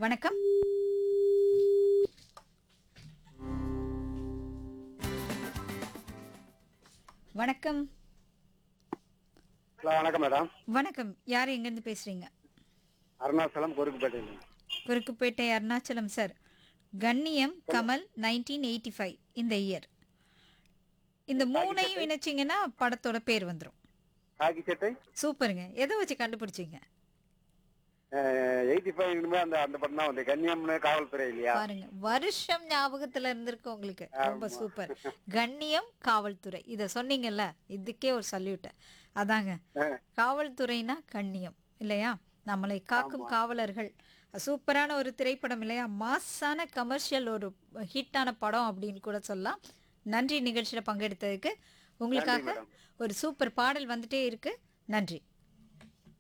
வணக்கம் வணக்கம் ஹலோ வணக்கம் மேடம் வணக்கம் யார் எங்கேருந்து பேசுறீங்க அருணாச்சலம் கொருக்குப்பேட்டை குறுக்குப்பேட்டை அருணாச்சலம் சார் கண்ணியம் கமல் நைன்டீன் எயிட்டி ஃபைவ் இந்த இயர் இந்த மூணையும் இணைச்சிங்கன்னா படத்தோட பேர் வந்துடும் காக்கி சட்டை சூப்பருங்க எதை வச்சு கண்டுபிடிச்சீங்க எயிட்டி ஃபைவ் அந்த அந்த படம் தான் வந்து கன்னியம்னு காவல்துறை இல்லையா பாருங்க வருஷம் ஞாபகத்துல இருந்திருக்கு உங்களுக்கு ரொம்ப சூப்பர் கண்ணியம் காவல்துறை இத சொன்னீங்கல்ல இதுக்கே ஒரு சல்யூட் அதாங்க ஆ. காவல்துறைனா கண்ணியம் இல்லையா நம்மளை காக்கும் காவலர்கள் சூப்பரான ஒரு திரைப்படம் இல்லையா மாஸான கமர்ஷியல் ஒரு ஹிட்டான படம் அப்படின்னு கூட சொல்லலாம் நன்றி நிகழ்ச்சியில பங்கெடுத்ததுக்கு உங்களுக்காக ஒரு சூப்பர் பாடல் வந்துட்டே இருக்கு நன்றி